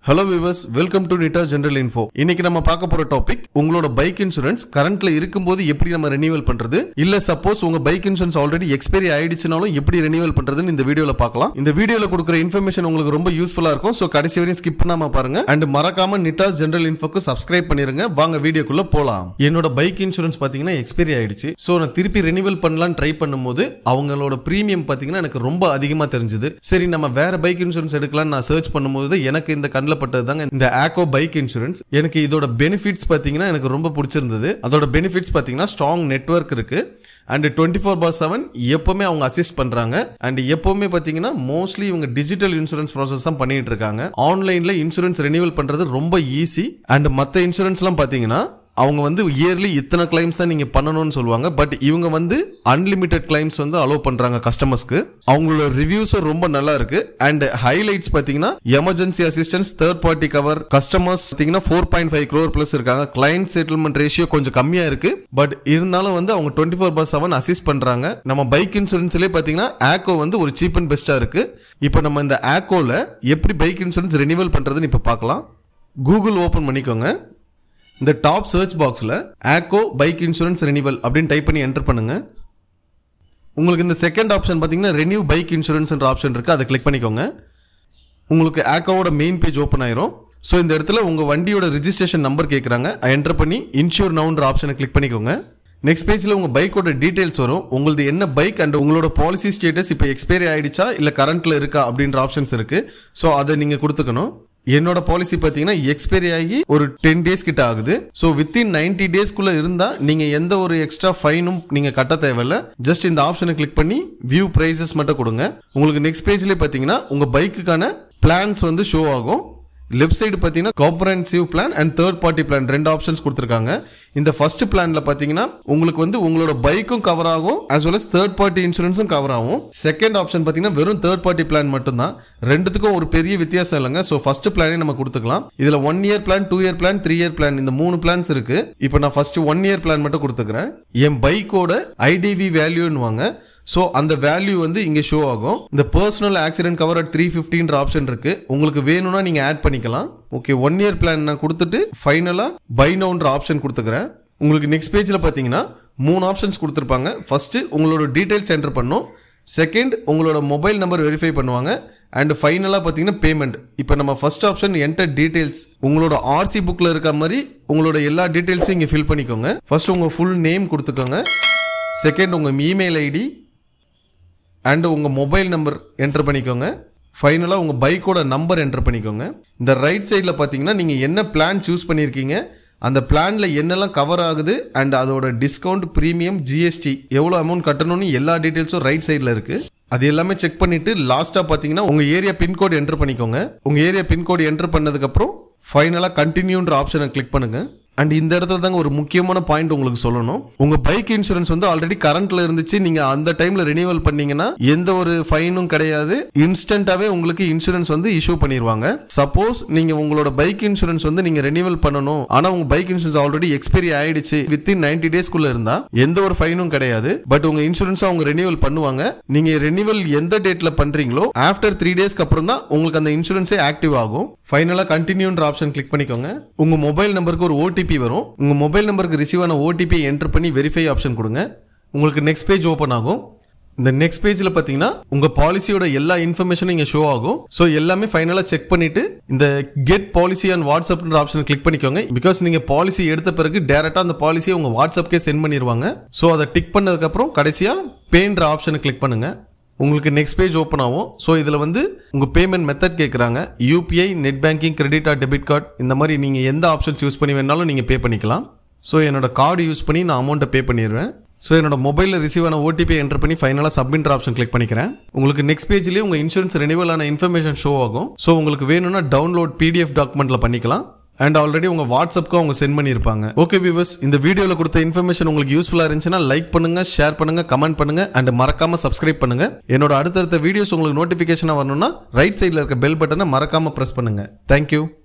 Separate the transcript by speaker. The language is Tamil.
Speaker 1: ஹலோ விவர்ஸ் வெல்கம் டு நிட்டா ஜெனரல் இன்ஃபோ இன்னைக்கு நம்ம பார்க்க போற டாபிக் உங்களோட பைக் இன்சூரன்ஸ் கரண்ட்ல இருக்கும்போது எப்படி நம்ம ரெனியூவல் பண்றது இல்ல சப்போஸ் உங்க பைக் இன்சூரன்ஸ் ஆல்ரெடி எக்ஸ்பைரி ஆயிடுச்சுனாலும் எப்படி ரெனியூவல் பண்றதுன்னு இந்த வீடியோல பார்க்கலாம் இந்த வீடியோல கொடுக்குற இன்ஃபர்மேஷன் உங்களுக்கு ரொம்ப யூஸ்ஃபுல்லா இருக்கும் சோ கடைசி வரையும் ஸ்கிப் பண்ணாம பாருங்க அண்ட் மறக்காம நிட்டாஸ் ஜெனரல் இன்ஃபோக்கு சப்ஸ்கிரைப் பண்ணிருங்க வாங்க வீடியோக்குள்ள போலாம் என்னோட பைக் இன்சூரன்ஸ் பாத்தீங்கன்னா எக்ஸ்பைரி ஆயிடுச்சு சோ நான் திருப்பி ரெனியூவல் பண்ணலாம்னு ட்ரை பண்ணும்போது அவங்களோட பிரீமியம் பாத்தீங்கன்னா எனக்கு ரொம்ப அதிகமா தெரிஞ்சது சரி நம்ம வேற பைக் இன்சூரன்ஸ் எடுக்கலாம்னு நான் சர்ச் பண்ணும்போது எனக்கு இந்த கண்ணில் பட்டது தாங்க இந்த ஆக்கோ பைக் இன்சூரன்ஸ் எனக்கு இதோட பெனிஃபிட்ஸ் பார்த்தீங்கன்னா எனக்கு ரொம்ப பிடிச்சிருந்தது அதோட பெனிஃபிட்ஸ் பார்த்தீங்கன்னா ஸ்ட்ராங் நெட்வொர்க் இருக்கு and twenty four by seven எப்பவுமே அவங்க அசிஸ்ட் பண்றாங்க அண்ட் எப்பவுமே பார்த்தீங்கன்னா மோஸ்ட்லி இவங்க டிஜிட்டல் இன்சூரன்ஸ் ப்ராசஸ் தான் பண்ணிட்டு இருக்காங்க ஆன்லைன்ல இன்சூரன்ஸ் ரெனியூவல் பண்றது ரொம்ப ஈஸி அண்ட் மற்ற இன்சூரன்ஸ்லாம் பார்த்தீங்கன்னா அவங்க வந்து இயர்லி இத்தனை கிளைம்ஸ் தான் நீங்க பண்ணணும்னு சொல்லுவாங்க பட் இவங்க வந்து அன்லிமிட்டெட் கிளைம்ஸ் வந்து அலோவ் பண்றாங்க கஸ்டமர்ஸ்க்கு அவங்களோட ரிவ்யூஸும் ரொம்ப நல்லா இருக்கு அண்ட் ஹைலைட்ஸ் பாத்தீங்கன்னா emergency assistance third party cover customers பாத்தீங்கன்னா four point five crore plus இருக்காங்க கிளைண்ட் செட்டில்மெண்ட் ரேஷியோ கொஞ்சம் கம்மியா இருக்கு பட் இருந்தாலும் வந்து அவங்க twenty four by seven assist பண்றாங்க நம்ம பைக் இன்சூரன்ஸ்லேயே பாத்தீங்கன்னா ஆக்கோ வந்து ஒரு சீப் அண்ட் பெஸ்டா இருக்கு இப்போ நம்ம இந்த ஆக்கோல எப்படி பைக் இன்சூரன்ஸ் ரெனியூவல் பண்றதுன்னு இப்போ பார்க்கலாம் கூகுள் ஓபன் பண்ணிக்கோங்க இந்த டாப் சர்ச் பாக்ஸில் ஆக்கோ பைக் இன்சூரன்ஸ் ரெனிவல் அப்படின்னு டைப் பண்ணி என்டர் பண்ணுங்க உங்களுக்கு இந்த செகண்ட் ஆப்ஷன் பார்த்தீங்கன்னா ரெனியூ பைக் இன்சூரன்ஸ்ன்ற ஆப்ஷன் இருக்குது அதை கிளிக் பண்ணிக்கோங்க உங்களுக்கு ஆக்கோவோட மெயின் பேஜ் ஓப்பன் ஆயிரும் ஸோ இந்த இடத்துல உங்கள் வண்டியோட ரிஜிஸ்ட்ரேஷன் நம்பர் கேட்குறாங்க என்டர் பண்ணி இன்சூர் நவுன்ற ஆப்ஷனை கிளிக் பண்ணிக்கோங்க நெக்ஸ்ட் பேஜில் உங்கள் பைக்கோட டீடைல்ஸ் வரும் உங்களது என்ன பைக் அண்ட் உங்களோட பாலிசி ஸ்டேட்டஸ் இப்போ எக்ஸ்பைரி ஆயிடுச்சா இல்லை கரண்ட்டில் இருக்கா அப்படின்ற ஆப்ஷன்ஸ் இருக்குது ஸோ அதை நீங்கள் கொடுத்துக்கணும் என்னோட பாலிசி பார்த்தீங்கன்னா எக்ஸ்பைரி ஆகி ஒரு டென் டேஸ் கிட்ட ஆகுது ஸோ வித்தின் நைன்டி டேஸ்க்குள்ள இருந்தா நீங்க எந்த ஒரு எக்ஸ்ட்ரா ஃபைனும் நீங்க கட்ட தேவையில்ல ஜஸ்ட் இந்த ஆப்ஷனை கிளிக் பண்ணி வியூ பிரைசஸ் மட்டும் கொடுங்க உங்களுக்கு நெக்ஸ்ட் பேஜ்லேயே பார்த்தீங்கன்னா உங்க பைக்குக்கான பிளான்ஸ் வந்து ஷோ ஆகும் லெஃப்ட் சைடு பார்த்தீங்கன்னா comprehensive plan and third party plan ரெண்டு ஆப்ஷன்ஸ் கொடுத்துருக்காங்க இந்த ஃபர்ஸ்ட் பிளான்ல பார்த்தீங்கன்னா உங்களுக்கு வந்து உங்களோட பைக்கும் கவர் ஆகும் as well as third party இன்சூரன்ஸும் கவர் ஆகும் செகண்ட் ஆப்ஷன் பார்த்தீங்கன்னா வெறும் தேர்ட் பார்ட்டி பிளான் மட்டும்தான் ரெண்டுத்துக்கும் ஒரு பெரிய வித்தியாசம் இல்லைங்க ஸோ ஃபர்ஸ்ட் பிளானே நம்ம கொடுத்துக்கலாம் இதில் one year plan two year plan three year plan இந்த மூணு பிளான்ஸ் இருக்கு இப்போ நான் ஃபர்ஸ்ட் ஒன் இயர் பிளான் மட்டும் கொடுத்துக்கிறேன் என் பைக்கோட ஐடிவி வேல்யூன்னு வாங்க ஸோ அந்த வேல்யூ வந்து இங்கே ஷோ ஆகும் இந்த personal accident cover at three ஃபிஃப்டின்ற ஆப்ஷன் இருக்கு உங்களுக்கு வேணும்னா நீங்கள் ஆட் பண்ணிக்கலாம் ஓகே ஒன் இயர் பிளான் நான் கொடுத்துட்டு ஃபைனலாக பை நவுன்ற ஆப்ஷன் கொடுத்துக்கிறேன் உங்களுக்கு நெக்ஸ்ட் பேஜில் பார்த்தீங்கன்னா மூணு ஆப்ஷன்ஸ் கொடுத்துருப்பாங்க ஃபர்ஸ்ட் உங்களோட டீடைல்ஸ் என்டர் பண்ணும் செகண்ட் உங்களோட மொபைல் நம்பர் வெரிஃபை பண்ணுவாங்க அண்ட் ஃபைனலாக பார்த்தீங்கன்னா பேமெண்ட் இப்போ நம்ம ஃபர்ஸ்ட் ஆப்ஷன் என்டர் டீடைல்ஸ் உங்களோட ஆர்சி புக்கில் இருக்க மாதிரி உங்களோட எல்லா டீடைல்ஸும் இங்கே ஃபில் பண்ணிக்கோங்க ஃபர்ஸ்ட் உங்கள் ஃபுல் நேம் கொடுத்துக்கோங்க செகண்ட் உங்கள் இமெயில் ஐடி அண்ட் உங்கள் மொபைல் நம்பர் என்டர் பண்ணிக்கோங்க ஃபைனலாக உங்கள் பைக்கோட நம்பர் என்டர் பண்ணிக்கோங்க இந்த ரைட் சைடில் பார்த்தீங்கன்னா நீங்கள் என்ன பிளான் சூஸ் பண்ணியிருக்கீங்க அந்த பிளானில் என்னெல்லாம் கவர் ஆகுது அண்ட் அதோட டிஸ்கவுண்ட் ப்ரீமியம் ஜிஎஸ்டி எவ்வளோ அமௌண்ட் கட்டணும்னு எல்லா டீட்டெயில்ஸும் ரைட் சைடில் இருக்குது அது எல்லாமே செக் பண்ணிட்டு லாஸ்ட்டாக பார்த்தீங்கன்னா உங்கள் ஏரியா பின்கோடு என்டர் பண்ணிக்கோங்க உங்கள் ஏரியா பின்கோடு என்டர் பண்ணதுக்கப்புறம் ஃபைனலாக கண்டினியூன்ற ஆப்ஷனை கிளிக் பண்ணுங்கள் அண்ட் இந்த இடத்துல தாங்க ஒரு முக்கியமான பாயிண்ட் உங்களுக்கு சொல்லணும் உங்க பைக் இன்சூரன்ஸ் வந்து ஆல்ரெடி கரண்ட்ல இருந்துச்சு நீங்க அந்த டைம்ல ரினியூவல் பண்ணீங்கன்னா எந்த ஒரு ஃபைனும் கிடையாது இன்ஸ்டன்டாவே உங்களுக்கு இன்சூரன்ஸ் வந்து இஷ்யூ பண்ணிடுவாங்க சப்போஸ் நீங்க உங்களோட பைக் இன்சூரன்ஸ் வந்து நீங்க ரெனியூவல் பண்ணணும் ஆனா உங்க பைக் இன்சூரன்ஸ் ஆல்ரெடி எக்ஸ்பைரி ஆயிடுச்சு வித்தின் நைன்டி டேஸ்க்குள்ள இருந்தா எந்த ஒரு ஃபைனும் கிடையாது பட் உங்க இன்சூரன்ஸ் அவங்க ரெனியூவல் பண்ணுவாங்க நீங்க ரெனியூவல் எந்த டேட்ல பண்றீங்களோ ஆஃப்டர் த்ரீ டேஸ்க்கு அப்புறம் தான் உங்களுக்கு அந்த இன்சூரன்ஸே ஆக்டிவ் ஆகும் ஃபைனலா கண்டினியூன்ற ஆப்ஷன் கிளிக் பண்ணிக்கோங்க உங்க மொபைல் நம்பருக்கு ஒரு ஓடிபி வரும் உங்க மொபைல் நம்பருக்கு ரிசீவ் ஆன ஓடிபி என்டர் பண்ணி வெரிஃபை ஆப்ஷன் கொடுங்க உங்களுக்கு நெக்ஸ்ட் பேஜ் ஓப்பன் ஆகும் இந்த நெக்ஸ்ட் பேஜ்ல பாத்தீங்கன்னா உங்க பாலிசியோட எல்லா இன்ஃபர்மேஷனும் இங்க ஷோ ஆகும் ஸோ எல்லாமே ஃபைனலா செக் பண்ணிட்டு இந்த கெட் பாலிசி அண்ட் வாட்ஸ்அப்ன்ற ஆப்ஷன் கிளிக் பண்ணிக்கோங்க பிகாஸ் நீங்க பாலிசி எடுத்த பிறகு டேரக்டா அந்த பாலிசியை உங்க வாட்ஸ்அப்கே சென்ட் பண்ணிடுவாங்க ஸோ அதை டிக் பண்ணதுக்கு அப்புறம் கடைசியா பேன்ற ஆப்ஷனை கிளிக் பண்ணுங்க உங்களுக்கு நெக்ஸ்ட் பேஜ் ஓப்பன் ஆகும் ஸோ இதில் வந்து உங்கள் பேமெண்ட் மெத்தட் கேட்குறாங்க UPI net banking credit or debit card இந்த மாதிரி நீங்கள் எந்த ஆப்ஷன்ஸ் யூஸ் பண்ணி வேணாலும் நீங்கள் பே பண்ணிக்கலாம் ஸோ என்னோட கார்டு யூஸ் பண்ணி நான் அமௌண்ட்டை பே பண்ணிடுவேன் ஸோ என்னோட மொபைலில் ரிசீவ் ஆன ஓடிபி என்டர் பண்ணி ஃபைனலாக சப்மின்ற ஆப்ஷன் கிளிக் பண்ணிக்கிறேன் உங்களுக்கு நெக்ஸ்ட் பேஜ்லேயே உங்கள் இன்சூரன்ஸ் ரெனிவல் ஆன இன்ஃபர்மேஷன் ஷோ ஆகும் ஸோ உங்களுக்கு வேணும்னா டவுன்லோட் பிடிஎஃப் டாக்குமெண்ட்டில் பண்ணிக்கலாம் அண்ட் ஆல்ரெடி உங்க வாட்ஸ்அப்க்கு அவங்க சென்ட் பண்ணியிருப்பாங்க ஓகே வியூவர்ஸ் இந்த வீடியோவில் கொடுத்த இன்ஃபர்மேஷன் உங்களுக்கு யூஸ்ஃபுல்லாக இருந்துச்சுன்னா லைக் பண்ணுங்க ஷேர் பண்ணுங்க கமெண்ட் பண்ணுங்க அண்ட் மறக்காம சப்ஸ்கிரைப் பண்ணுங்க என்னோட அடுத்தடுத்த வீடியோஸ் உங்களுக்கு நோட்டிஃபிகேஷனாக வரணும்னா ரைட் சைடில் இருக்க பெல் பட்டனை மறக்காம ப்ரெஸ் பண்ணுங்க தேங்க்யூ